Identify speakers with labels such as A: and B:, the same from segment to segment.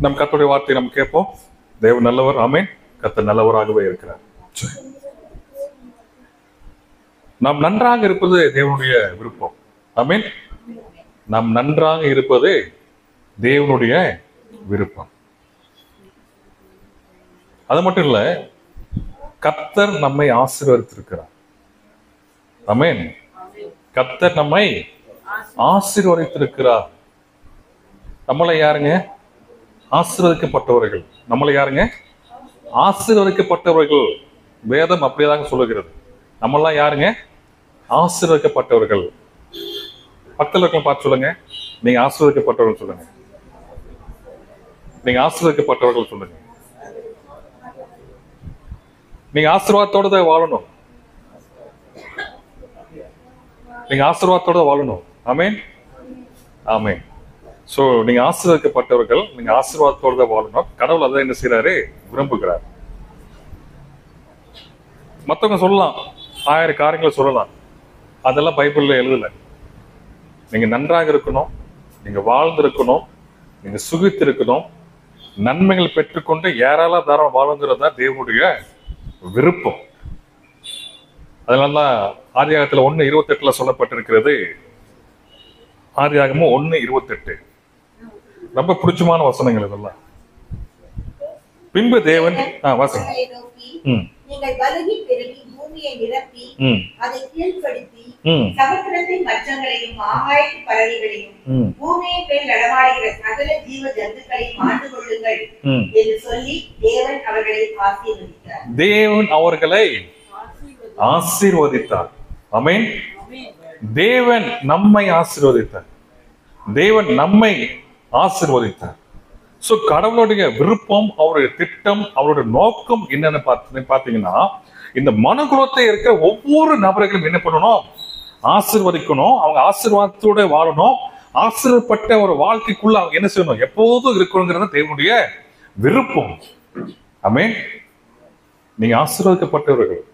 A: நம் கர்த்தருடைய வார்த்தையை நம்ம கேட்போம் தேவன் நல்லவர் ஆமென் கர்த்தர் நல்லவராகவே இருக்கிறார் சரி. நாம் நன்றாக இருப்பது தேவனுடைய விருப்பம் ஆமென் நாம் நன்றாக இருப்பது தேவனுடைய விருப்பம் அது மட்டும் இல்ல கர்த்தர் நம்மை ஆசீர்வதித்திருக்கிறார் ஆமென் கர்த்தர் நம்மை ஆசீர்வதித்திருக்கிறார் நம்மளை யாருங்க ஆசீர்வதிக்கப்பட்டவர்கள் நம்மளை யாருங்க ஆசீர்வதிக்கப்பட்டவர்கள் வேதம் அப்படியேதாங்க சொல்லுகிறது நம்மெல்லாம் யாருங்க ஆசீர்வதிக்கப்பட்டவர்கள் பக்கத்துல இருக்க பார்த்து சொல்லுங்க நீங்க ஆசீர்வதிக்கப்பட்டவர்கள் சொல்லுங்க நீங்க ஆசீர்வதிக்கப்பட்டவர்கள் சொல்லுங்க நீங்க ஆசீர்வாதத்தோட தான் வாழணும் நீங்க ஆசீர்வாதத்தோட தான் வாழணும் ஆமென் ஆமென் சோ நீங்க ஆசீர்வதிக்கப்பட்டவர்கள் நீங்க ஆசீர்வாதத்தோட தான் வாழணும் கடவுள் அதான் என்ன செய்யறாரு விரும்புகிறார் மத்தவங்க சொல்லலாம் ஆயிரம் காரியங்களை சொல்லலாம் அதெல்லாம் பைபிள்ல எழுதல நீங்க நன்றாக இருக்கணும் நீங்க வாழ்ந்திருக்கணும் நீங்க சுகித்திருக்கணும் நன்மைகள் பெற்றுக்கொண்டு ஏராள தாரம் வாழுங்கிறது தான் தேவனுடைய விருப்பம் அதனாலதான் ஆதியாகத்துல ஒண்ணு இருபத்தெட்டுல சொல்லப்பட்டிருக்கிறது ஆதியாகமும் ஒண்ணு இருபத்தெட்டு ரொம்ப பிடிச்சமான வசனங்கள் இதெல்லாம் பின்பு தேவன் ஆ வாசனம்
B: அவர்களை நோக்கி
A: ம்
B: நீங்கள் பலுகி பெருகி பூமியை நிரப்பி
A: ம்
B: அதை கீழ்ப்படுத்தி
A: ம்
B: சமுத்திரத்தின் மச்சங்களையும் ஆகாயத்து பறவைகளையும்
A: ம்
B: பூமியின் மேல் நடமாடுகிற சகல ஜீவ ஜந்துக்களையும் ஆண்டு கொள்ளுங்கள்
A: ம்
B: என்று சொல்லி தேவன் அவர்களை ஆசீர்வதித்தார்
A: தேவன் அவர்களை ஆசீர்வதித்தார் ஆமென் தேவன் நம்மை ஆசீர்வதித்தார் தேவன் நம்மை ஆசீர்வதித்தார் சோ கடவுளுடைய விருப்பம் அவருடைய திட்டம் அவருடைய நோக்கம் என்னன்னு பார்த்து பாத்தீங்கன்னா இந்த மனுகுலத்தை இருக்கிற ஒவ்வொரு நபர்களும் என்ன பண்ணணும் ஆசீர்வதிக்கணும் அவங்க ஆசீர்வாதத்தோட வாழணும் ஆசீர்வப்பட்ட ஒரு வாழ்க்கைக்குள்ள அவங்க என்ன செய்யணும் எப்போதும் இருக்கணுங்கிறது தேவனுடைய விருப்பம் ஆமென் நீங்க ஆசீர்வதிக்கப்பட்டவர்கள்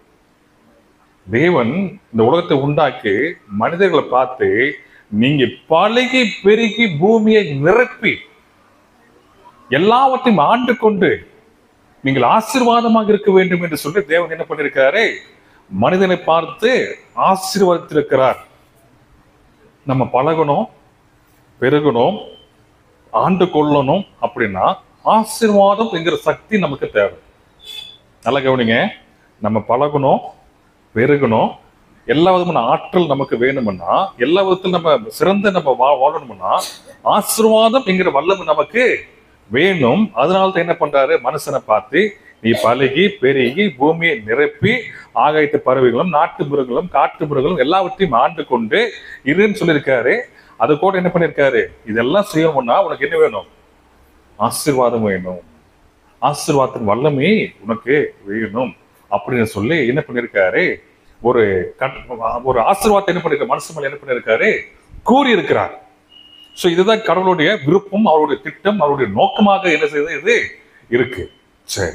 A: தேவன் இந்த உலகத்தை உண்டாக்கி மனிதர்களை பார்த்து நீங்க பழகி பெருகி பூமியை நிரப்பி எல்லாவற்றையும் ஆண்டு கொண்டு நீங்கள் ஆசீர்வாதமாக இருக்க வேண்டும் என்று சொல்லி தேவன் என்ன பண்ணிருக்காரு மனிதனை பார்த்து ஆசீர்வதித்திருக்கிறார் நம்ம பழகணும் பெருகணும் ஆண்டு கொள்ளணும் அப்படின்னா ஆசீர்வாதம் என்கிற சக்தி நமக்கு தேவை நல்லா கவனிங்க நம்ம பழகணும் பெருகணும் எல்லா விதமான ஆற்றல் நமக்கு வேணும்னா எல்லா விதத்திலும் நம்ம சிறந்து நம்ம வா வாழணும்னா ஆசீர்வாதம் என்கிற வல்லமை நமக்கு வேணும் அதனால தான் என்ன பண்றாரு மனுஷனை பார்த்து நீ பழகி பெருகி பூமியை நிரப்பி ஆகாயத்து பறவைகளும் நாட்டு மிருகங்களும் காட்டு மிருகங்களும் எல்லாவற்றையும் ஆண்டு கொண்டு இருன்னு சொல்லியிருக்காரு அது கூட என்ன பண்ணியிருக்காரு இதெல்லாம் செய்யணும்னா உனக்கு என்ன வேணும் ஆசீர்வாதம் வேணும் ஆசீர்வாதத்தின் வல்லமை உனக்கு வேணும் அப்படின்னு சொல்லி என்ன பண்ணியிருக்காரு ஒரு கட்- ஒரு ஆசீர்வாதத்தை என்ன பண்ணிருக்க மனசு மேல என்ன பண்ணிருக்காரு கூறி இருக்கிறார் சோ இதுதான் கடவுளுடைய விருப்பம் அவருடைய திட்டம் அவருடைய நோக்கமாக என்ன செய்யுது இது இருக்கு சரி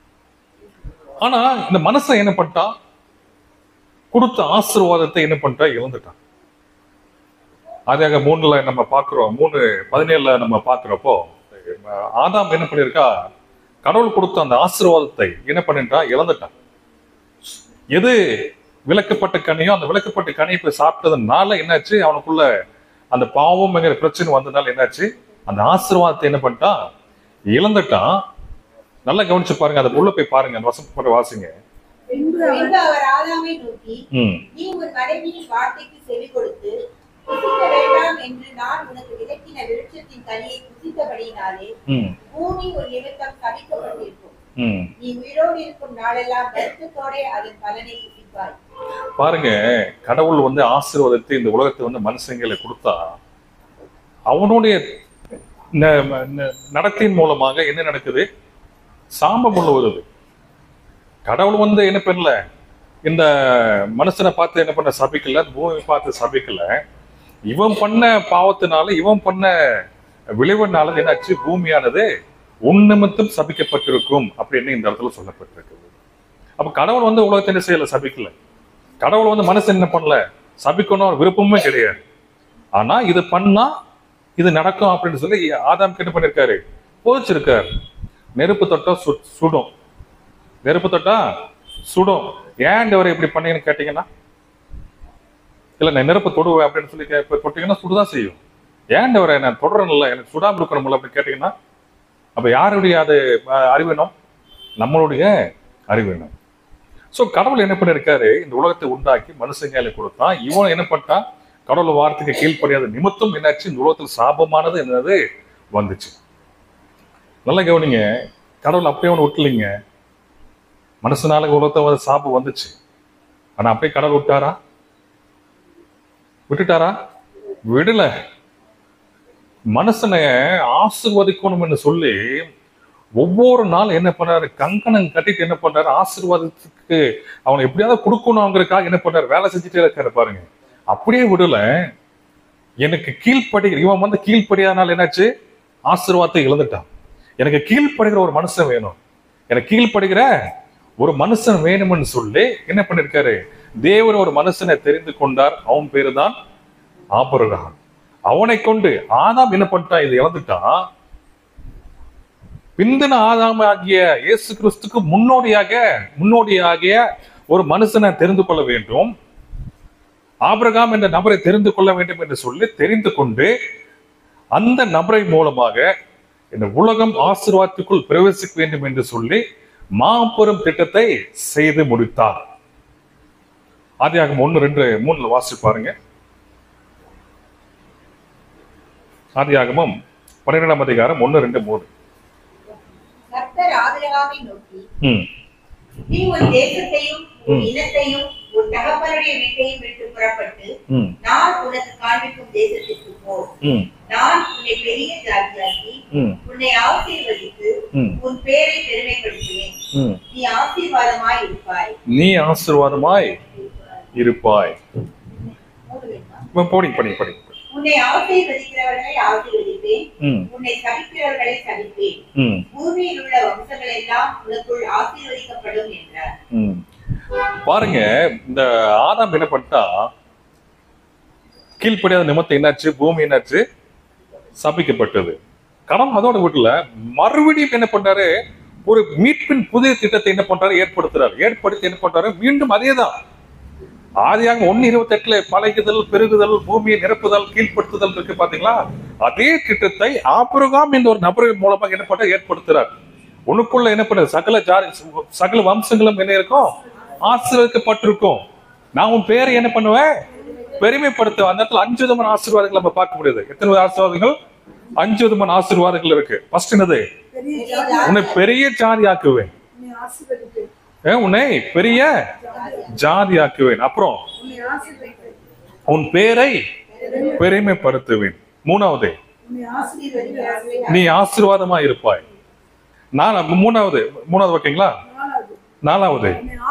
A: ஆனா இந்த மனசை என்ன பண்ணிட்டான் கொடுத்த ஆசீர்வாதத்தை என்ன பண்ணிட்டா இழந்துட்டான் அதாக மூணுல நம்ம பார்க்கிறோம் மூணு பதினேழுல நம்ம பார்க்கிறப்போ ஆதாம் என்ன பண்ணிருக்கா கடவுள் கொடுத்த அந்த ஆசீர்வாதத்தை என்ன பண்ணிட்டான் இழந்துட்டான் எது விளக்கப்பட்ட கனியோ அந்த விளக்கப்பட்ட கனியை போய் சாப்பிட்டதுனால என்னாச்சு அவனுக்குள்ள அந்த பாவம்ங்கிற பிரச்சனை வந்ததுனால என்னாச்சு அந்த ஆசீர்வாதத்தை என்ன பண்ணிட்டான் இழந்துட்டான் நல்லா கவனிச்சு பாருங்க அதை உள்ள போய் பாருங்க அந்த வசம் போட்டு வாசிங்க
C: பின்பு அவர்
B: பின்பு அவர் ஆதாமை நோக்கி
A: ம்
B: நீ உன் மனைவியின் வார்த்தைக்கு செவி கொடுத்து புசிக்க வேண்டாம் என்று நான் உனக்கு விலக்கின விருட்சத்தின் கனியை புசித்தபடியினாலே
A: ம்
B: பூமி ஒரு நிமித்தம் தவிக்கப்பட்டிருக்கும்
A: ம்
B: நீ உயிரோடு இருக்கும் நாளெல்லாம் வருத்தத்தோட அதன் பலனை புசிப்பாய்
A: பாருங்க கடவுள் வந்து ஆசீர்வாதத்தை இந்த உலகத்தை வந்து மனுஷங்களை கொடுத்தா அவனுடைய ந- ந- நடத்தையின் மூலமாக என்ன நடக்குது சாபம் உள்ள வருது கடவுள் வந்து என்ன பண்ணல இந்த மனுஷனை பார்த்து என்ன பண்ண சபிக்கல பூமி பார்த்து சபிக்கல இவன் பண்ண பாவத்தினால இவன் பண்ண விளைவுனால என்னாச்சு பூமியானது உன்னிமித்தம் சபிக்கப்பட்டிருக்கும் அப்படின்னு இந்த இடத்துல சொல்லப்பட்டிருக்குது அப்ப கடவுள் வந்து உலகத்தை என்ன செய்யல சபிக்கல கடவுள் வந்து மனுஷன் என்ன பண்ணல சபிக்கணும் அவர் விருப்பமே கிடையாது ஆனா இது பண்ணா இது நடக்கும் அப்படின்னு சொல்லி ஆதாம் என்ன பண்ணிருக்காரு போதிச்சிருக்கார் நெருப்பு தொட்டா சு சுடும் நெருப்பு தொட்டா சுடும் ஏன் அவரை இப்படி பண்ணீங்கன்னு கேட்டீங்கன்னா இல்ல நான் நெருப்பு தொடுவேன் அப்படின்னு சொல்லி கே- இப்ப தொட்டீங்கன்னா சுடுதான் செய்யும் ஏன் அவரை நான் தொடரணும்ல எனக்கு சுடாம இருக்கணும்ல அப்படின்னு கேட்டீங்கன்னா அப்ப யாருடைய அது அஹ், அறிவினம் நம்மளுடைய அறிவினம் சோ கடவுள் என்ன பண்ணிருக்காரு இந்த உலகத்தை உண்டாக்கி மனுஷங்கால கொடுத்தான் இவன் என்ன பண்ணிட்டான் கடவுள் வார்த்தைக்கு கீழ்ப்படியாத நிமித்தம் என்னாச்சு இந்த உலகத்தில் சாபமானது என்னது வந்துச்சு நல்லா கவனிங்க கடவுள் அப்படியே ஒன்று விட்டுலிங்க மனுஷனால உலகத்தை வந்து சாபம் வந்துச்சு ஆனா அப்படியே கடவுள் விட்டாரா விட்டுட்டாரா விடல மனுஷனை ஆசிர்வதிக்கணும்னு சொல்லி ஒவ்வொரு நாள் என்ன பண்ணாரு கங்கணம் கட்டிட்டு என்ன பண்றாரு ஆசீர்வாதத்துக்கு அவனை எப்படியாவது கொடுக்கணுங்கிறதுக்காக என்ன பண்றாரு வேலை செஞ்சுட்டே இருக்காரு பாருங்க அப்படியே விடல எனக்கு கீழ்ப்படி இவன் வந்து கீழ்ப்படியாதனால என்னாச்சு ஆசீர்வாதத்தை இழந்துட்டான் எனக்கு கீழ்ப்படுகிற ஒரு மனுஷன் வேணும் எனக்கு கீழ்ப்படுகிற ஒரு மனுஷன் வேணும்னு சொல்லி என்ன பண்ணிருக்காரு தேவன் ஒரு மனுஷனை தெரிந்து கொண்டார் அவன் பேரு தான் ஆபரகாம் அவனை கொண்டு ஆதாம் என்ன பண்ணிட்டான் இதை இழந்துட்டான் பிந்தின ஆதாம் ஆகிய இயேசு கிறிஸ்துக்கு முன்னோடியாக முன்னோடியாகிய ஒரு மனுஷனை தெரிந்து கொள்ள வேண்டும் ஆபிரகாம் என்ற நபரை தெரிந்து கொள்ள வேண்டும் என்று சொல்லி தெரிந்து கொண்டு அந்த நபரை மூலமாக இந்த உலகம் ஆசீர்வாதத்துக்குள் பிரவேசிக்க வேண்டும் என்று சொல்லி மாபெரும் திட்டத்தை செய்து முடித்தார் ஆதியாகம் ஒன்று ரெண்டு மூணுல வாசி பாருங்க ஆதியாகமம் பன்னிரெண்டாம் அதிகாரம் ஒன்று ரெண்டு மூணு
B: கர்த்தர் ஆபிரகாமை நோக்கி
A: ம்
B: நீ உன் தேசத்தையும் உன்
A: ம்.
B: இனத்தையும் உன் தகப்பனுடைய வீட்டையும் விட்டு புறப்பட்டு
A: ம்
B: நான் உனக்கு காண்பிக்கும் தேசத்திற்கு போ
A: ம்
B: நான் உன்னை பெரிய ஜாதியாக்கி
A: ம்
B: உன்னை ஆசீர்வதித்து
A: ம்
B: உன் பேரை பெருமைப்படுத்துவேன்
A: ம்
B: நீ ஆசீர்வாதமாய் இருப்பாய்
A: நீ ஆசீர்வாதமாய் இருப்பாய்
B: மூணு வேணுமா?
A: இப்ப போடி படி படி
B: உன்னை ஆசீர்வதிக்கிறவர்களை ஆசீர்வதிப்பேன்
A: ம்
B: உன்னை சபிக்கிறவர்களை சபிப்பேன்
A: ம்
B: பூமியில் உள்ள வம்சங்கள் எல்லாம் உனக்குள் ஆசீர்வதிக்கப்படும் என்றார்
A: ம். பாருங்க இந்த ஆதாம் என்ன பண்ணிட்டா கீழ்ப்படியாத நிமித்தம் என்னாச்சு பூமி என்னாச்சு சபிக்கப்பட்டது கடன் அதோட வீட்டுல மறுபடியும் என்ன பண்றாரு ஒரு மீட்பின் புதிய திட்டத்தை என்ன பண்றாரு ஏற்படுத்துறாரு ஏற்படுத்தி என்ன பண்றாரு மீண்டும் அதேதான் ஆதியாக ஒன்னு இருபத்தி எட்டுல பழகுதல் பெருகுதல் பூமியை நிரப்புதல் கீழ்ப்படுத்துதல் இருக்கு பாத்தீங்களா அதே திட்டத்தை ஆபிரகாம் என்ற ஒரு நபரின் மூலமாக என்ன பண்ற ஏற்படுத்துறார் உனக்குள்ள என்ன பண்ணுது சகல ஜாதி சகல வம்சங்களும் என்ன இருக்கும் ஆசீர்வதிக்கப்பட்டிருக்கும் நான் உன் பேரை என்ன பண்ணுவேன் பெருமைப்படுத்துவேன் அந்த இடத்துல அஞ்சு விதமான ஆசீர்வாதங்கள் நம்ம பார்க்க முடியுது எத்தனை ஆசீர்வாதங்கள் அஞ்சு விதமான ஆசீர்வாதங்கள் இருக்கு ஃபர்ஸ்ட் என்னது உன்னை பெரிய ஜாதி ஆக்குவேன் ஏன், உன்னை பெரிய ஜாதி ஆக்குவேன் அப்புறம் உன் பேரை பெருமைப்படுத்துவேன் மூணாவது நீ ஆசீர்வாதமா இருப்பாய் நான் மூணாவது மூணாவது ஓகேங்களா நாலாவது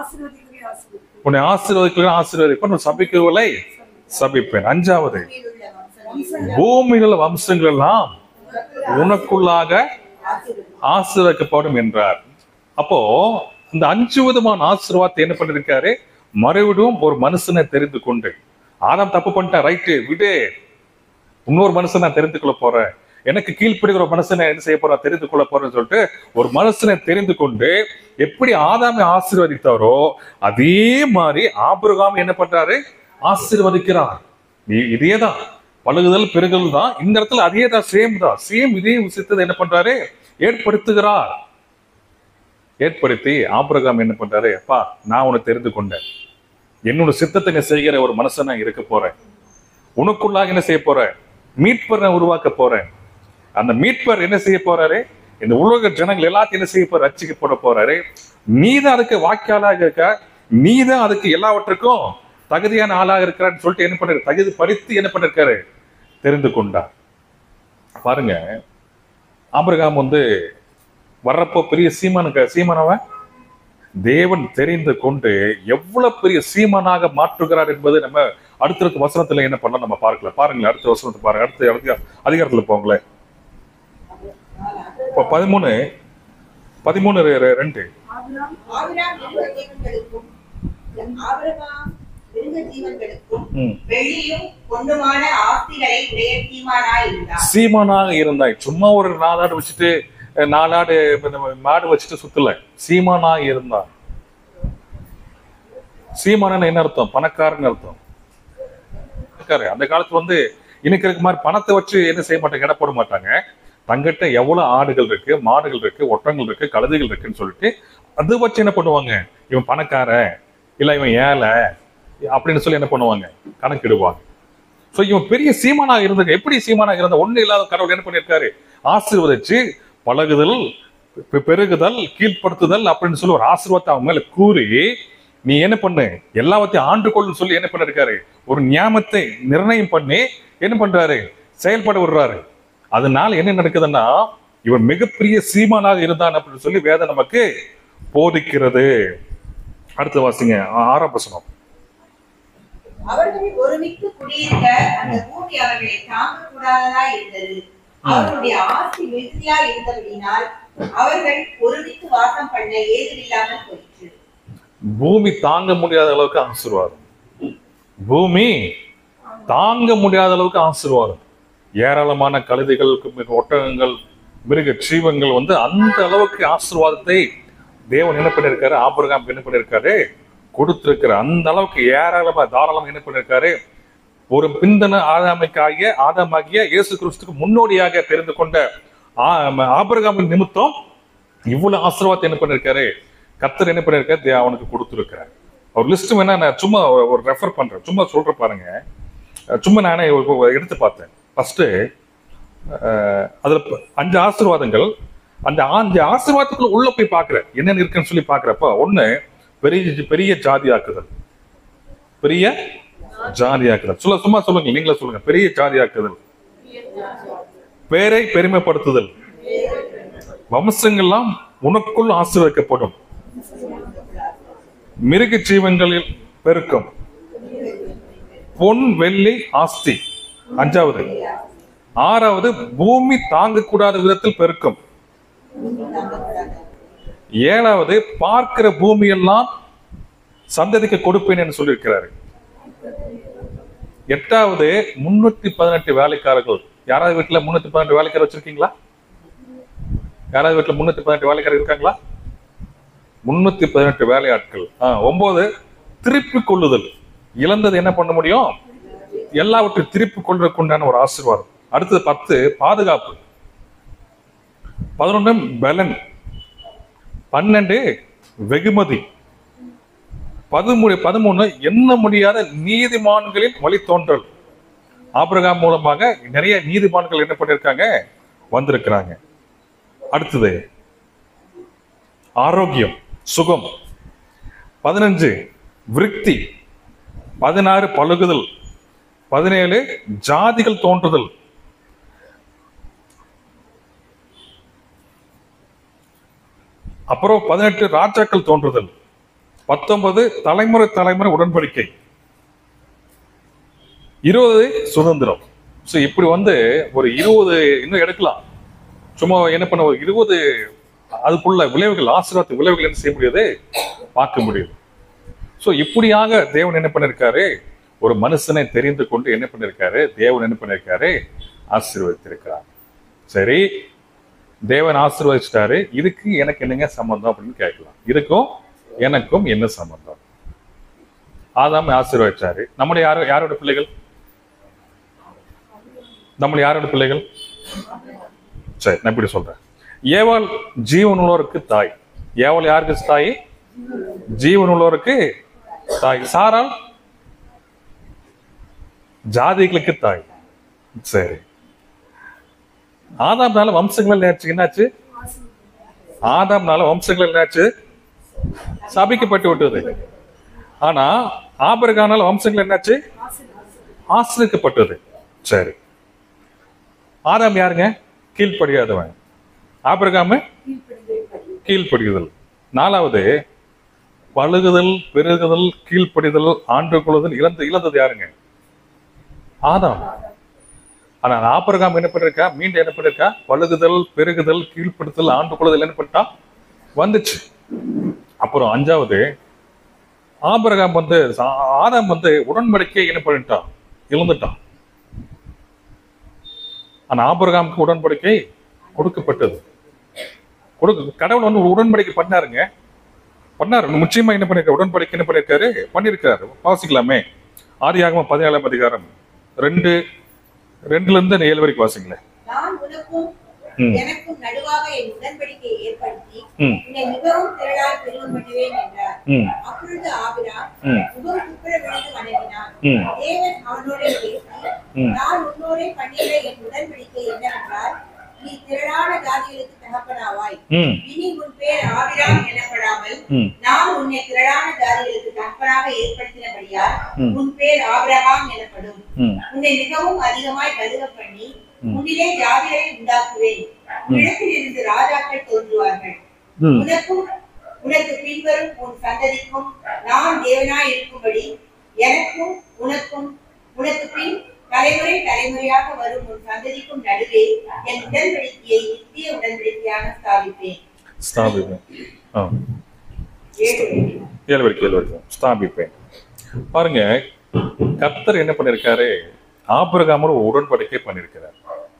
A: உன்னை ஆசீர்வதிக்கிறேன் ஆசீர்வதிப்பேன் உன் சபிக்கிறவர்களை சபிப்பேன் அஞ்சாவது
B: பூமியில் உள்ள வம்சங்கள்
A: பூமியில் உள்ள வம்சங்கள் எல்லாம் உனக்குள்ளாக ஆசீர்வதிக்கப்படும் என்றார் அப்போ இந்த அஞ்சு விதமான ஆசீர்வாதத்தை என்ன பண்ணிருக்காரு மறுபடியும் ஒரு மனுஷனை தெரிந்து கொண்டு ஆதாம் தப்பு பண்ணிட்டேன் ரைட்டு விடு இன்னொரு மனுஷனை நான் தெரிந்து கொள்ள போறேன் எனக்கு கீழ்ப்படுகிற ஒரு மனுஷனை என்ன செய்ய போறா தெரிந்து கொள்ள போறேன்னு சொல்லிட்டு ஒரு மனுஷனை தெரிந்து கொண்டு எப்படி ஆதாமை ஆசீர்வதித்தாரோ அதே மாதிரி ஆபிரகாம் என்ன பண்றாரு ஆசீர்வதிக்கிறார் நீ இதேதான் பழகுதல் பெருகுதல் தான் இந்த இடத்துல அதே தான் சேம் தான் சேம் இதே விஷயத்தை என்ன பண்றாரு ஏற்படுத்துகிறார் ஏற்படுத்தி ஆபிரகாம் என்ன பண்றாரு அப்பா நான் உன்னை தெரிந்து கொண்டேன் என்னோட சித்தத்தை நீ செய்கிற ஒரு மனுஷனா இருக்க போறேன் உனக்குள்ளாக என்ன செய்ய போறேன் மீட்பரை உருவாக்க போறேன் அந்த மீட்பர் என்ன செய்ய போறாரு இந்த உலக ஜனங்கள் எல்லாத்தையும் என்ன செய்ய போற ரட்சிக்க போட போறாரு நீதான் அதுக்கு வாக்கியாளாக இருக்க நீதான் அதுக்கு எல்லாவற்றுக்கும் தகுதியான ஆளாக இருக்கிறான்னு சொல்லிட்டு என்ன பண்ணாரு தகுதி பறித்து என்ன பண்ணிருக்காரு தெரிந்து கொண்டார் பாருங்க ஆபிரகாம் வந்து வர்றப்போ பெரிய சீமானுக்கு சீமானவன் தேவன் தெரிந்து கொண்டு எவ்வளவு பெரிய சீமானாக மாற்றுகிறார் என்பது நம்ம அடுத்தடுத்த வசனத்துல என்ன பண்ணலாம் நம்ம பார்க்கல பாருங்களேன் அடுத்த வசனத்தை பாருங்க அடுத்த அடுத்த அதிகாரத்துல போங்களேன் இப்போ பதிமூணு பதிமூணு ரெ- ரெ- ரெண்டு
B: ஆபிரகாம் மிருக ஜீவன்களுக்கும் ஆபிரகாம் மிருக ஜீவன்களுக்கும்
A: ம்.
B: வெள்ளியும் பொன்னுமான ஆஸ்திகளை உடைய சீமானாய் இருந்தான்
A: சீமானாக இருந்தாய் சும்மா ஒரு நாதாடு வச்சுட்டு அஹ், நாலாடு இந்த மாடு வச்சுட்டு சுத்தல சீமானா இருந்தான் சீமானன்னு என்ன அர்த்தம் பணக்காரன்னு அர்த்தம் பணக்காரர். அந்த காலத்துல வந்து இன்னைக்கு இருக்க மாதிரி பணத்தை வச்சு என்ன செய்ய மாட்டாங்க எடை போட மாட்டாங்க தங்கிட்ட எவ்வளவு ஆடுகள் இருக்கு மாடுகள் இருக்கு ஒட்டங்கள் இருக்கு கழுதைகள் இருக்குன்னு சொல்லிட்டு அது வச்சு என்ன பண்ணுவாங்க இவன் பணக்காரன் இல்ல இவன் ஏழை அப்படின்னு சொல்லி என்ன பண்ணுவாங்க கணக்கிடுவாங்க சோ இவன் பெரிய சீமானா இருந்தது எப்படி சீமானா இருந்த ஒண்ணு இல்லாத கடவுள் என்ன பண்ணியிருக்காரு ஆசீர்வதிச்சு பழகுதல் பெ- பெருகுதல் கீழ்ப்படுத்துதல் அப்படின்னு சொல்லி ஒரு ஆசீர்வாதத்தை அவன் மேல கூறி நீ என்ன பண்ணு எல்லாவற்றையும் ஆண்டு கொள்ளுன்னு சொல்லி என்ன பண்ணிருக்காரு ஒரு ஞாபகத்தை நிர்ணயம் பண்ணி என்ன பண்றாரு செயல்பட விடுறாரு அதனால என்ன நடக்குதுன்னா இவன் மிகப்பெரிய சீமானாக இருந்தான் அப்படின்னு சொல்லி வேதம் நமக்கு போதிக்கிறது அடுத்து வாசிங்க ஆ- ஆறாம் வசனம்
B: அவர்கள் ஒருமித்து குடியிருக்க அந்த பூமி அவர்களை தாங்கக்கூடாததா இருந்தது அவர்களுடைய ஆஸ்தி மிகுதியா இருந்தபடியினால் அவர்கள் ஒருமித்து வாசம் பண்ண ஏதுமில்லாமல் போயிற்று
A: பூமி தாங்க முடியாத அளவுக்கு ஆசீர்வாதம் பூமி தாங்க முடியாத அளவுக்கு ஆசீர்வாதம் ஏராளமான கழுதைகள் மிக ஒட்டகங்கள் மிருக ஜீவங்கள் வந்து அந்த அளவுக்கு ஆசீர்வாதத்தை தேவன் என்ன பண்ணிருக்காரு ஆபிரகாம் என்ன பண்ணிருக்காரு கொடுத்திருக்கிற அந்த அளவுக்கு ஏராளமா தாராளமா என்ன பண்ணிருக்காரு ஒரு பிந்தன ஆதாமைக்காகிய ஆதாமாகிய இயேசு கிறிஸ்துக்கு முன்னோடியாக தெரிந்து கொண்ட ஆ- ஆபிரகாமின் நிமித்தம் இவ்வளவு ஆசீர்வாதத்தை என்ன பண்ணிருக்காரு கர்த்தர் என்ன பண்ணிருக்காரு தே- அவனுக்கு கொடுத்துருக்காரு ஒரு லிஸ்ட் வேணா நான் சும்மா ஒரு- ஒரு ரெஃபர் பண்றேன் சும்மா சொல்ற பாருங்க அஹ் சும்மா நானே ஒரு- ஒரு எடுத்து பார்த்தேன் ஃபர்ஸ்ட் அதுல ப- அஞ்சு ஆசீர்வாதங்கள் அந்த அஞ்சு ஆசீர்வாதத்துக்குள்ள உள்ள போய் பார்க்கிறேன் என்னென்ன இருக்குன்னு சொல்லி பார்க்கறப்ப ஒண்ணு பெரிய பெரிய ஜாதியாக்குதல் பெரிய ஜாதியாக்குதல் சொல்ல சும்மா சொல்லுங்க நீங்களே சொல்லுங்க பெரிய ஜாதியாக்குதல் பேரை பெருமைப்படுத்துதல் வம்சங்கள்லாம் உனக்குள் ஆசீர்வதிக்கப்படும் மிருக ஜீவன்களில் பெருக்கம் பொன் வெள்ளி ஆஸ்தி அஞ்சாவது ஆறாவது பூமி தாங்கக்கூடாத விதத்தில் பெருக்கம் ஏழாவது பார்க்கிற பூமியெல்லாம் சந்ததிக்கு கொடுப்பேன் என்று சொல்லியிருக்கிறாரு எட்டாவது முன்னூத்தி பதினெட்டு வேலைக்காரர்கள் யாராவது வீட்டுல முன்னூத்தி பதினெட்டு வேலைக்காரர் வச்சிருக்கீங்களா யாராவது வீட்டுல முன்னூத்தி பதினெட்டு வேலைக்காரர் இருக்காங்களா முன்னூத்தி பதினெட்டு வேலையாட்கள் ஆ, ஒன்பது திருப்பி கொள்ளுதல் இழந்தது என்ன பண்ண முடியும் எல்லாவற்றையும் திருப்பி கொள்றதுக்கு உண்டான ஒரு ஆசீர்வாதம் அடுத்தது பத்து பாதுகாப்பு பதினொன்று பலன் பன்னெண்டு வெகுமதி பதிமூணு பதிமூணு எண்ண முடியாத நீதிமான்களின் வழித்தோன்றல் ஆபிரகாம் மூலமாக நிறைய நீதிமான்கள் என்ன பண்ணிருக்காங்க வந்திருக்கிறாங்க அடுத்தது ஆரோக்கியம் சுகம் பதினஞ்சு விருத்தி பதினாறு பழுகுதல் பதினேழு ஜாதிகள் தோன்றுதல் அப்புறம் பதினெட்டு ராஜாக்கள் தோன்றுதல் பத்தொன்பது தலைமுறை தலைமுறை உடன்படிக்கை இருபது சுதந்திரம் ஸோ இப்படி வந்து ஒரு இருபது இன்னும் எடுக்கலாம் சும்மா என்ன பண்ண ஒரு இருபது அதுக்குள்ள விளைவுகள் ஆசீர்வாத விளைவுகள் என்ன செய்ய முடியாது பார்க்க முடியுது ஸோ இப்படியாக தேவன் என்ன பண்ணிருக்காரு ஒரு மனுஷனை தெரிந்து கொண்டு என்ன பண்ணிருக்காரு தேவன் என்ன பண்ணிருக்காரு ஆசீர்வதித்திருக்கிறார் சரி தேவன் ஆசீர்வதிச்சிட்டாரு இதுக்கு எனக்கு என்னங்க சம்பந்தம் அப்படின்னு கேட்கலாம் இதுக்கும் எனக்கும் என்ன சம்பந்தம் ஆதாம் ஆசீர்வதிச்சாரு நம்முடைய யாரோ யாரோட பிள்ளைகள் நம்முடைய யாரோட பிள்ளைகள் சரி நான் இப்படி சொல்றேன் ஏவாள் ஜீவனுள்ளோருக்கு தாய் ஏவாள் யாருக்கு தாய் ஜீவனுள்ளோருக்கு தாய் சாராள் ஜாதிகளுக்கு தாய் சரி ஆதாம்னால வம்சங்கள் என்னாச்சு என்னாச்சு ஆதாம்னால வம்சங்கள் என்னாச்சு சபிக்கப்பட்டு விட்டது ஆனா ஆபரகானால வம்சங்கள் என்னாச்சு ஆசிரிக்கப்பட்டது சரி ஆதாம் யாருங்க கீழ்ப்படியாதவன் ஆபிரகாமு கீழ்ப்படியுதல் நாலாவது பழுகுதல் பெருகுதல் கீழ்ப்படிதல் ஆண்டு கொள்ளுதல் இழந்து இழந்தது யாருங்க ஆதாம் ஆனா ஆபிரகாம் என்ன பண்ணிருக்கா மீண்டும் என்ன பண்ணிருக்கா பழுகுதல் பெருகுதல் கீழ்ப்படுத்தல் ஆண்டு கொள்ளுதல் என்ன பண்ணிட்டான் வந்துச்சு அப்புறம் அஞ்சாவது ஆபிரகாம் வந்து ஆ- ஆதாம் வந்து உடன்படிக்கை என்ன பண்ணிட்டான் இழந்துட்டான் ஆனா ஆபிரகாமுக்கு உடன்படிக்கை கொடுக்கப்பட்டது உட- கடவுள் வந்து ஒரு உடன்படிக்கை பண்ணாருங்க பண்ணாரு நிச்சயமா என்ன பண்ணிருக்காரு உடன்படிக்கை என்ன பண்ணிருக்காரு பண்ணிருக்காரு வாசிக்கலாமே ஆதியாகமம் பதினேழாம் அதிகாரம் ரெண்டு ரெண்டுல இருந்து ஏழு வரைக்கும் வாசிங்களேன்
B: நான் உனக்கும்
A: ம்.
B: எனக்கும் நடுவாக என் உடன்படிக்கையை ஏற்படுத்தி
A: ம்
B: உன்னை மிகவும் திரளாய் பெருகம் பண்ணுவேன் என்றார்
A: ம்
B: அப்பொழுது ஆபிராம்
A: ம்
B: முகம் குப்புற விழுந்து வணங்கினான்
A: ம்
B: தேவன் அவனோட பேசி
A: ம்.
B: நான் உன்னோடே பண்ணுகிற என் உடன்படிக்கை என்னவென்றால் நீ திரளான ஜாதிகளுக்கு தகப்பனாவாய்
A: ம்
B: இனி உன் பேர் ஆபிராம் எனப்படாமல்
A: ம்
B: நான் உன்னை திரளான ஜாதிகளுக்கு தகப்பனாக ஏற்படுத்தினபடியால்
A: ம்.
B: உன் பேர் ஆபிரகாம் எனப்படும்
A: ம்
B: உன்னை மிகவும் அதிகமாய் பலுக பண்ணி உன்னிலே ஜாதிகளை உண்டாக்குவேன் உன்னிடத்தில் இருந்து ராஜாக்கள் தோன்றுவார்கள்
A: ம்
B: உனக்கும் உனக்கு பின்வரும் உன் சந்ததிக்கும் நான் தேவனாய் இருக்கும்படி எனக்கும் உனக்கும் உனக்கு பின் தலைமுறை தலைமுறையாக வரும் உன் சந்ததிக்கும் நடுவே என் உடன்படிக்கையை நித்திய உடன்படிக்கையாக ஸ்தாபிப்பேன்
A: ஸ்தாபிப்பேன் ஆ
B: ஏழு வரி.
A: ஏழு வரைக்கும் ஏழு வரைக்கும் ஸ்தாபிப்பேன் பாருங்க கர்த்தர் என்ன பண்ணிருக்காரு ஆபிரகாமோட ஒரு உடன்படிக்கை பண்ணிருக்கிறார்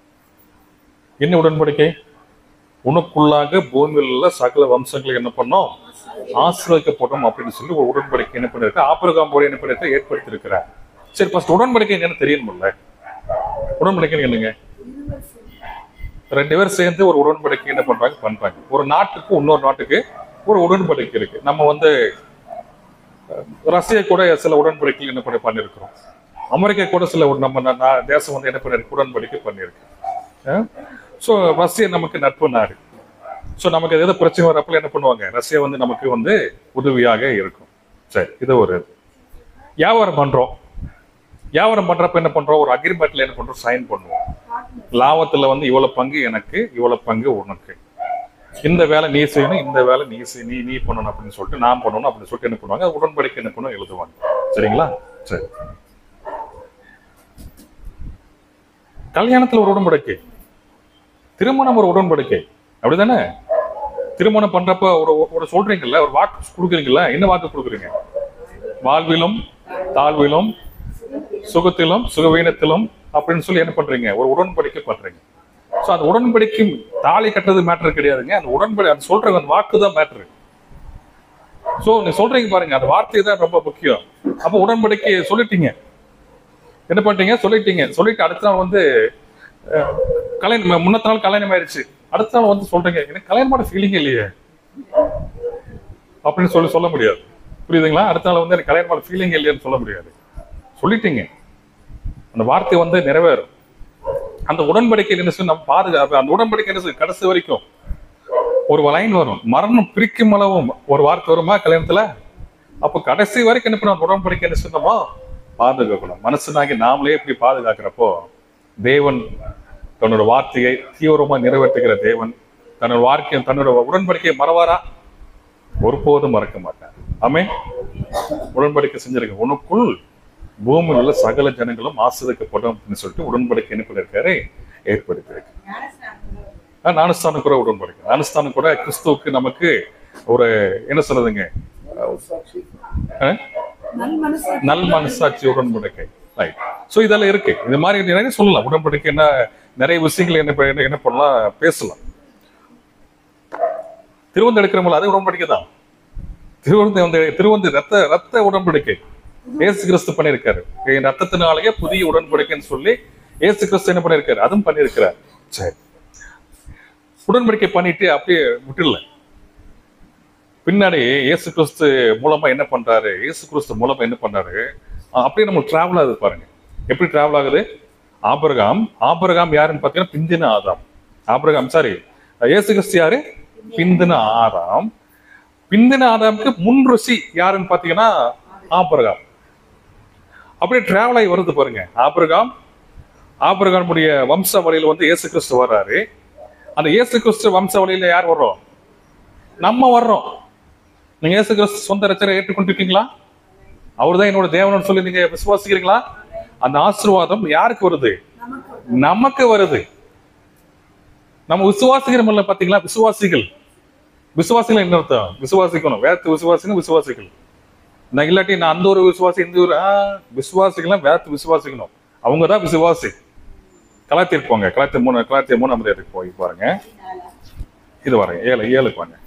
A: என்ன உடன்படிக்கை உனக்குள்ளாக பூமியில் உள்ள சகல வம்சங்களை என்ன பண்ணோம் ஆசிரியக்கப்படும் அப்படின்னு சொல்லி ஒரு உடன்படிக்கை என்ன பண்ணிருக்க ஆபிரகாமோட என்ன பண்ணிருக்க ஏற்படுத்தி இருக்கிறார் சரி ஃபர்ஸ்ட் உடன்படிக்கை என்னன்னு தெரியணும்ல உடன்படிக்கை என்னங்க ரெண்டு பேரும் சேர்ந்து ஒரு உடன்படிக்கை என்ன பண்றாங்க பண்றாங்க ஒரு நாட்டுக்கு இன்னொரு நாட்டுக்கு ஒரு உடன்படிக்கை இருக்கு நம்ம வந்து அஹ், ரஷ்யா கூட சில உடன்படிக்கை என்ன பண்ணி பண்ணிருக்கிறோம் அமெரிக்கா கூட சில ஒரு நம்ம நா- நா- தேசம் வந்து என்ன பண்ணிருக்கு உடன்படிக்கை பண்ணிருக்கு ஸோ ரஷ்யா நமக்கு நட்பு நாடு ஸோ நமக்கு ஏதாவது பிரச்சனை வரப்பல என்ன பண்ணுவாங்க ரஷ்யா வந்து நமக்கு வந்து உதவியாக இருக்கும் சரி இது ஒரு இது. வியாபாரம் பண்றோம் வியாபாரம் பண்றப்ப என்ன பண்றோம் ஒரு அக்ரிமெண்ட்ல என்ன பண்றோம் சைன் பண்ணுவோம் லாபத்துல வந்து இவ்வளவு பங்கு எனக்கு இவ்வளவு பங்கு உனக்கு இந்த வேலை நீ செய்யணும் இந்த வேலை நீ செய் நீ நீ பண்ணணும் அப்படின்னு சொல்லிட்டு நான் பண்ணணும் அப்படின்னு சொல்லிட்டு என்ன பண்ணுவாங்க உடன்படிக்கை என்ன பண்ணுவோம் எழுதுவாங்க சரிங்களா சரி கல்யாணத்துல ஒரு உடன்படிக்கை திருமணம் ஒரு உடன்படிக்கை அப்படிதானே திருமணம் பண்றப்ப ஒரு ஒரு சொல்றீங்கல்ல ஒரு வாக்கு கொடுக்குறீங்கல்ல என்ன வாக்கு கொடுக்குறீங்க வாழ்விலும் தாழ்விலும் சுகத்திலும் சுகவீனத்திலும் அப்படின்னு சொல்லி என்ன பண்றீங்க ஒரு உடன்படிக்கை பண்றீங்க ஸோ அந்த உடன்படிக்கை தாலி கட்டுறது மேட்டர் கிடையாதுங்க அந்த உடன்படி அந்த சொல்ற அந்த வாக்கு தான் மேட்ரு ஸோ நீ சொல்றீங்க பாருங்க அந்த வார்த்தை தான் ரொம்ப முக்கியம் அப்போ உடன்படிக்கை சொல்லிட்டீங்க என்ன பண்ணிட்டீங்க சொல்லிட்டீங்க சொல்லிட்டு அடுத்த நாள் வந்து அஹ், கல்யாணம் முன்னத்த நாள் கல்யாணம் ஆயிடுச்சு அடுத்த நாள் வந்து சொல்றீங்க எனக்கு கல்யாணமான ஃபீலிங் இல்லையே அப்படின்னு சொல்லி சொல்ல முடியாது புரியுதுங்களா அடுத்த நாள் வந்து எனக்கு கல்யாணமான ஃபீலிங் இல்லையான்னு சொல்ல முடியாது சொல்லிட்டீங்க அந்த வார்த்தை வந்து நிறைவேறும் அந்த உடன்படிக்கை என்ன சொல்லி நம்ம பாதுகாப்பு அந்த உடன்படிக்கை என்ன சொல்லி கடைசி வரைக்கும் ஒரு லைன் வரும் மரணம் பிரிக்கும் அளவும் ஒரு வார்த்தை வருமா கல்யாணத்துல அப்போ கடைசி வரைக்கும் என்ன பண்ண உடன்படிக்கை என்ன சொன்னோமோ பாதுகாக்கணும் மனசுனாகி நாமளே இப்படி பாதுகாக்கிறப்போ தேவன் தன்னோட வார்த்தையை தீவிரமா நிறைவேற்றுகிற தேவன் தன்னோட வார்த்தையை தன்னோட உடன்படிக்கையை மறவாரா ஒருபோதும் மறக்க மாட்டார் ஆமே உடன்படிக்கை செஞ்சிருக்க உனக்குள் பூமியில் உள்ள சகல ஜனங்களும் ஆசிரியக்கப்படும் அப்படின்னு சொல்லிட்டு உடன்படிக்கை என்ன பண்ணிருக்காரு ஏற்படுத்தியிருக்கு
B: ஞானஸ்நானம்
A: ஞானஸ்தானம் கூட உடன்படிக்கை ஞானஸ்தானம் கூட கிறிஸ்துவுக்கு நமக்கு ஒரு என்ன சொல்றதுங்க அஹ்? நல் மனசாட்சி உடன்படிக்கை ரைட் ஸோ இதெல்லாம் இருக்கு இது மாதிரி நிறைய சொல்லலாம் உடன்படிக்கை என்ன நிறைய விஷயங்கள் என்ன ப- என்ன பண்ணலாம் பேசலாம் திருவந்து எடுக்கிறவங்கள அது உடன்படிக்கை தான் திருவந்து வந்து திருவந்து ரத்த ரத்த உடன்படிக்கை ஏசு கிறிஸ்து பண்ணியிருக்காரு என் ரத்தத்தினாலேயே புதிய உடன்படிக்கைன்னு சொல்லி ஏசு கிறிஸ்து என்ன பண்ணியிருக்காரு அதுவும் பண்ணியிருக்கிறார் சரி உடன்படிக்கை பண்ணிட்டு அப்படியே விட்டுடல பின்னாடி இயேசு கிறிஸ்து மூலமா என்ன பண்றாரு இயேசு கிறிஸ்து மூலமா என்ன பண்றாரு அஹ் அப்படியே நம்ம டிராவல் ஆகுது பாருங்க எப்படி டிராவல் ஆகுது ஆபரகாம் ஆபரகாம் யாருன்னு பாத்தீங்கன்னா பிந்தின ஆதாம் ஆபரகாம் சாரி இயேசு கிறிஸ்து யாரு பிந்தின ஆதாம் பிந்தின ஆதாமுக்கு முன் ருசி யாருன்னு பாத்தீங்கன்னா ஆபரகாம் அப்படியே டிராவல் ஆகி வருது பாருங்க ஆபரகாம் ஆபரகாமுடைய வம்சாவளியில வந்து இயேசு கிறிஸ்து வர்றாரு அந்த இயேசு கிறிஸ்து வம்சாவளியில யார் வர்றோம் நம்ம வர்றோம் நீங்க இயேசு கிறிஸ்து சொந்த ரச்சரை ஏற்றுக்கொண்டிருக்கீங்களா அவர்தான் என்னோட தேவனோட சொல்லி நீங்க விசுவாசிக்கிறீங்களா அந்த ஆசீர்வாதம் யாருக்கு வருது நமக்கு வருது நம்ம விசுவாசிக்கிறோம் பாத்தீங்களா விசுவாசிகள் விசுவாசிகள் என்ன அர்த்தம் விசுவாசிக்கணும் வேத்து விசுவாசிங்க விசுவாசிகள் நான் இல்லாட்டி நான் அந்த ஒரு விசுவாசி இந்த ஒரு ஆ, விசுவாசிகள்லாம் வேத்து விசுவாசிக்கணும் அவங்க தான் விசுவாசி கலாத்திற்கு போங்க கலாத்திய மூணு கலாத்திய மூணாம் அதிகாரத்துக்கு போய் பாருங்க இது வரேன் ஏழு ஏழுக்கு வாங்க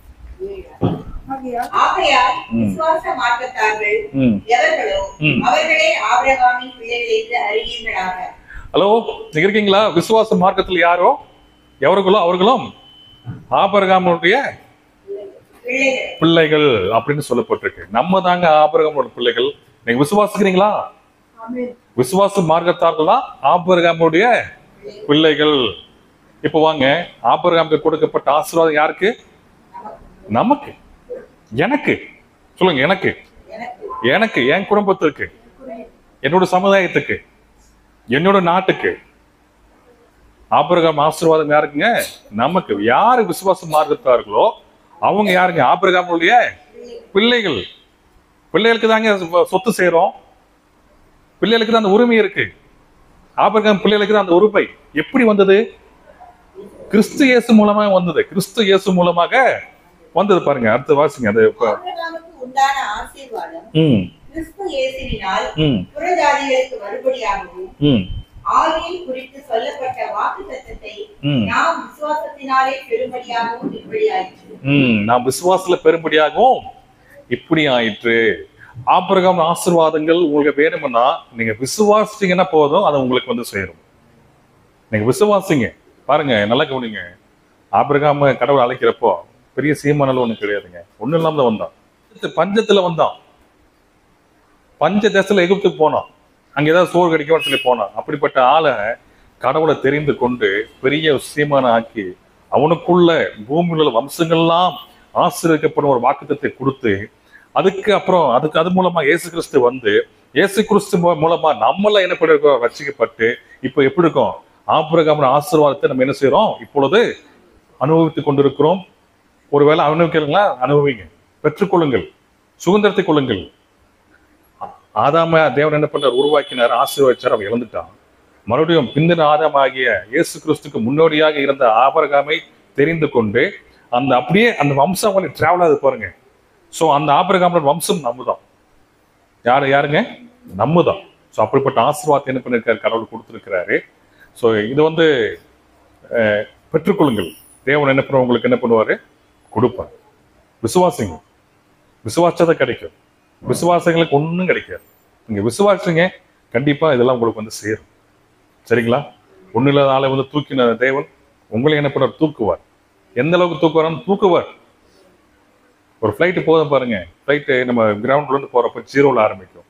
B: ஆகையால்
A: ம்.
B: விசுவாச மார்க்கத்தார்கள்
A: ம்
B: எவர்களோ
A: ம்.
B: அவர்களே ஆபிரகாமின் பிள்ளைகள் என்று அறிவீர்களாக
A: ஹலோ நீங்க இருக்கீங்களா விசுவாச மார்க்கத்தில் யாரோ எவர்களோ அவர்களும் ஆபரகாமுடைய
B: பிள்ளைகள்
A: பிள்ளைகள் அப்படின்னு சொல்லப்பட்டிருக்கு நம்ம தாங்க ஆபரகாமோட பிள்ளைகள் நீங்க விசுவாசிக்கிறீங்களா விசுவாச மார்க்கத்தார்கள் தான் ஆபரகாமுடைய பிள்ளைகள் இப்போ வாங்க ஆபரகாமுக்கு கொடுக்கப்பட்ட ஆசீர்வாதம் யாருக்கு நமக்கு எனக்கு சொல்லுங்க எனக்கு
B: எனக்கு
A: எனக்கு என் குடும்பத்திற்கு என்னோட சமுதாயத்துக்கு என்னோட நாட்டுக்கு ஆபிரகாம் ஆசீர்வாதம் யாருக்குங்க நமக்கு யாரு விசுவாச மார்க்கத்தார்களோ அவங்க யாருங்க ஆபிரகாமுடைய பிள்ளைகள் பிள்ளைகளுக்கு தாங்க சொத்து சேரும் பிள்ளைகளுக்கு தான் அந்த உரிமை இருக்கு ஆபிரகாம் பிள்ளைகளுக்கு தான் அந்த உரிமை எப்படி வந்தது கிறிஸ்து இயேசு மூலமாக வந்தது கிறிஸ்து இயேசு மூலமாக வந்தது பாருங்க அடுத்த வாசிங்க அது இப்ப
B: ஆபிரகாமுக்கு உண்டான ஆசீர்வாதம்
A: ம்
B: கிறிஸ்து இயேசுவினால்
A: ம்
B: புறஜாதிகளுக்கு மறுபடியாகவும்
A: ம்
B: ஆவியை குறித்து சொல்லப்பட்ட வாக்கு தத்தத்தை
A: ம்
B: நாம் விசுவாசத்தினாலே பெரும்படியாகவும் இப்படி ஆயிற்று
A: ம் நாம் விசுவாசத்துல பெரும்படியாகவும் இப்படி ஆயிற்று ஆபிரகாம் ஆசீர்வாதங்கள் உங்களுக்கு வேணும்னா நீங்க விசுவாசிச்சீங்கன்னா போதும் அது உங்களுக்கு வந்து சேரும் நீங்க விசுவாசிங்க பாருங்க நல்லா கவனிங்க ஆபிரகாம கடவுள் அழைக்கிறப்போ பெரிய சீமானல் ஒண்ணு கிடையாதுங்க ஒண்ணும் இல்லாம தான் வந்தான் பஞ்சத்துல வந்தான் பஞ்ச தேசத்துல எகிப்துக்கு போனான் அங்க ஏதாவது சோறு கிடைக்கும்னு சொல்லி போனான் அப்படிப்பட்ட ஆளை கடவுளை தெரிந்து கொண்டு பெரிய சீமான ஆக்கி அவனுக்குள்ள பூமியில் உள்ள வம்சங்கள்லாம் ஆசீர்வதிக்கப்படும் ஒரு வாக்குத்தத்தை கொடுத்து அதுக்கு அப்புறம் அதுக்கு அது மூலமா இயேசு கிறிஸ்து வந்து இயேசு கிறிஸ்து மூ- மூலமா நம்மள என்ன பண்ணிருக்கோம் ரட்சிக்கப்பட்டு இப்போ எப்படி இருக்கோம் ஆபிரகாம ஆசீர்வாதத்தை நம்ம என்ன செய்றோம் இப்பொழுது அனுபவித்துக் கொண்டிருக்கிறோம் ஒருவேளை அனுபவிக்கிறீங்களா அனுபவிங்க பெற்றுக்கொள்ளுங்கள் சுதந்திரத்தை கொள்ளுங்கள் ஆதாம தேவன் என்ன பண்ணார் உருவாக்கினார் ஆசீர்வதிச்சார் அவன் இழந்துட்டான் மறுபடியும் பிந்தின ஆதாம் ஆகிய இயேசு கிறிஸ்துக்கு முன்னோடியாக இருந்த ஆபரகாமை தெரிந்து கொண்டு அந்த அப்படியே அந்த வம்சம் அவங்களை டிராவல் ஆகுது பாருங்க ஸோ அந்த ஆபரகாமோட வம்சம் நம்ம தான் யாரு யாருங்க நம்ம தான் ஸோ அப்படிப்பட்ட ஆசீர்வாதத்தை என்ன பண்ணிருக்காரு கடவுள் கொடுத்துருக்கிறாரு ஸோ இது வந்து அஹ், பெற்றுக்கொள்ளுங்கள் தேவன் என்ன பண்ணுவார் உங்களுக்கு என்ன பண்ணுவாரு கொடுப்பார் விசுவாசிங்க விசுவாசத்தை கிடைக்கும் விசுவாசங்களுக்கு ஒன்றும் கிடைக்காது நீங்க விசுவாசிங்க கண்டிப்பா இதெல்லாம் உங்களுக்கு வந்து சேரும் சரிங்களா ஒண்ணு இல்லாத ஆளை வந்து தூக்கின தேவன் உங்களை என்ன பண்ணுவார் தூக்குவார் எந்த அளவுக்கு தூக்குவாரான்னு தூக்குவார் ஒரு ஃப்ளைட்டு போதும் பாருங்க ஃப்ளைட்டு நம்ம கிரவுண்ட்ல இருந்து போறப்ப ஜீரோல ஆரம்பிக்கும்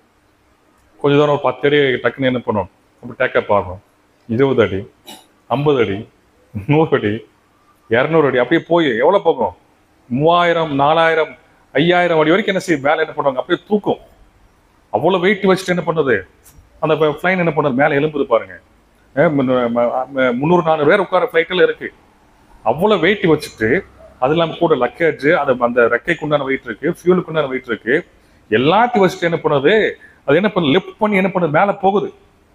A: கொஞ்ச தூரம் ஒரு பத்து அடி டக்குன்னு என்ன பண்ணும் அப்படி டேக்கப் ஆகும் இருபது அடி ஐம்பது அடி நூறு அடி இரநூறு அடி அப்படியே போய் எவ்வளவு போகும் மூவாயிரம் நாலாயிரம் ஐயாயிரம் அடி வரைக்கும் என்ன செய்யும் மேலே என்ன பண்ணுவாங்க அப்படியே தூக்கும் அவ்வளவு வெயிட் வச்சுட்டு என்ன பண்ணுது அந்த ஃப்ளைன் என்ன பண்ணுது மேலே எலும்புது பாருங்க அஹ் முன்னு- ம- ம- முந்நூறு நானூறு பேர் உட்கார ஃப்ளைட்டில் இருக்கு அவ்வளவு வெயிட் வச்சுட்டு அது இல்லாம கூட லக்கேஜ் அது அந்த ரெக்கைக்கு உண்டான வெயிட் இருக்கு ஃபியூலுக்கு உண்டான வெயிட் இருக்கு எல்லாத்தையும் வச்சுட்டு என்ன பண்ணுது அது என்ன பண்ணுது லிஃப்ட் பண்ணி என்ன பண்ணுது மேலே போகுது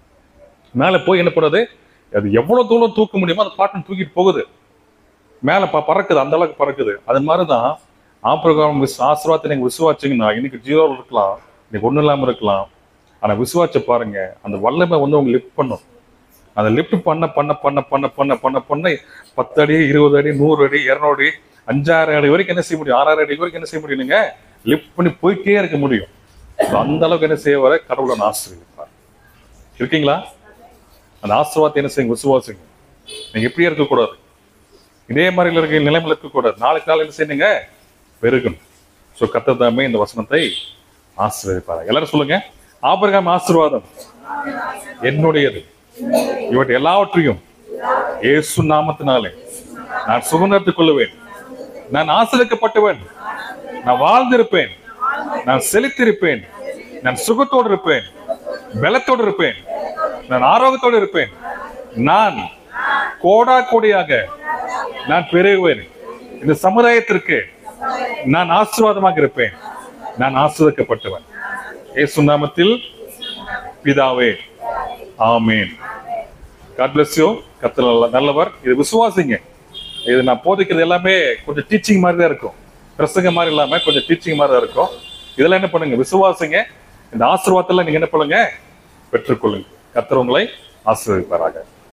A: மேலே போய் என்ன பண்ணுது அது எவ்வளவு தூரம் தூக்க முடியுமோ அந்த பாட்டன் தூக்கிட்டு போகுது மேலே ப பறக்குது அந்த அளவுக்கு பறக்குது அது மாதிரி தான் ஆபிரகாம் விஸ் ஆசீர்வாதத்தை நீங்க விசுவாச்சிங்கன்னா இன்னைக்கு ஜீரோவில் இருக்கலாம் இன்னைக்கு ஒன்றும் இல்லாமல் இருக்கலாம் ஆனால் விசுவாச்ச பாருங்க அந்த வல்லமை வந்து உங்க லிஃப்ட் பண்ணும் அதை லிஃப்ட் பண்ண பண்ண பண்ண பண்ண பண்ண பண்ண பண்ண பத்து அடி இருபது அடி நூறு அடி இரநூறு அடி அஞ்சாயிரம் அடி வரைக்கும் என்ன செய்ய முடியும் ஆறாயிரம் அடி வரைக்கும் என்ன செய்ய முடியும் நீங்க லிஃப்ட் பண்ணி போயிட்டே இருக்க முடியும் So, அந்த அளவுக்கு என்ன செய்ய வர கடவுளை ஆசீர்வதிப்பார் இருக்கீங்களா அந்த ஆசீர்வாதத்தை என்ன செய்யுங்க விசுவாசிங்க நீங்க இப்படியே இருக்கக்கூடாது இதே மாதிரி இருக்க நிலைமையில இருக்கக்கூடாது நாளுக்கு நாள் என்ன செய்யுங்க பெருகணும் ஸோ கத்ததாமே இந்த வசனத்தை ஆசீர்வதிப்பார் எல்லாரும் சொல்லுங்க ஆபிரகாம் ஆசீர்வாதம் என்னுடையது இவற்றை எல்லாவற்றையும் இயேசு நாமத்தினாலே நான் சுதந்திரத்துக் கொள்ளுவேன் நான் ஆசிரியக்கப்பட்டவன் நான் வாழ்ந்திருப்பேன் நான் செழித்திருப்பேன் நான் சுகத்தோடு இருப்பேன் பலத்தோடு இருப்பேன் நான் ஆரோக்கியத்தோடு இருப்பேன் நான் கோடா கோடியாக நான் பெருகுவேன் இந்த சமுதாயத்திற்கு நான் ஆசீர்வாதமாக இருப்பேன் நான் ஆசீர்வதிக்கப்பட்டவன் இயேசு நாமத்தில் பிதாவே ஆமேன் காட் பிளஸ் யூ கத்தர் நல்ல- நல்லவர் இது விசுவாசிங்க இது நான் போதிக்கிறது எல்லாமே கொஞ்சம் டீச்சிங் மாதிரி தான் இருக்கும் பிரசங்க மாதிரி இல்லாம கொஞ்சம் டீச்சிங் மாதிரி தான் இருக்கும் இதெல்லாம் என்ன பண்ணுங்க விசுவாசிங்க இந்த ஆசீர்வாதத்துல நீங்க என்ன பண்ணுங்க பெற்றுக்கொள்ளுங்க கத்தர் உங்களை ஆசீர்வதிப்பாராக